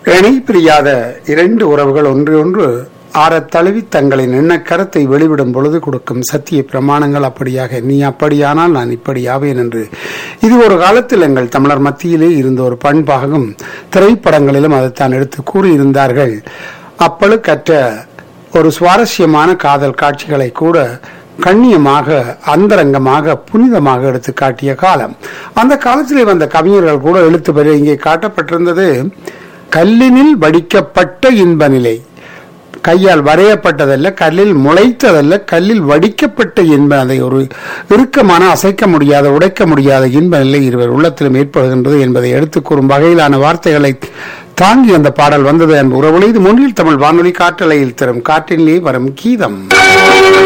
இணை பிரியாத இரண்டு உறவுகள் ஒன்று ஒன்று ஆறத் தழுவி தங்களின் எண்ணக்கரத்தை வெளிவிடும் பொழுது கொடுக்கும் சத்திய பிரமாணங்கள் அப்படியாக நீ அப்படியானால் நான் இப்படி ஆவேன் என்று இது ஒரு காலத்தில் எங்கள் தமிழர் மத்தியிலே இருந்த ஒரு பண்பாகும் திரைப்படங்களிலும் அதைத்தான் எடுத்து கூறியிருந்தார்கள் அப்பழுக்கற்ற ஒரு சுவாரஸ்யமான காதல் காட்சிகளை கூட கண்ணியமாக அந்தரங்கமாக புனிதமாக எடுத்து காட்டிய காலம் அந்த காலத்திலே வந்த கவிஞர்கள் கூட எழுத்து பெற இங்கே காட்டப்பட்டிருந்தது கல்லினில் வடிக்கப்பட்ட இன்ப நிலை கையால் வரையப்பட்டதல்ல கல்லில் முளைத்ததல்ல கல்லில் வடிக்கப்பட்ட இன்ப அதை ஒரு இறுக்கமான அசைக்க முடியாத உடைக்க முடியாத இன்ப நிலை இருவர் உள்ளத்திலும் ஏற்படுகின்றது என்பதை எடுத்துக் கூறும் வகையிலான வார்த்தைகளை தாங்கி அந்த பாடல் வந்தது என்பது உறவுகளை இது முன்னில் தமிழ் வானொலி காற்றலையில் தரும் காற்றிலே வரும் கீதம்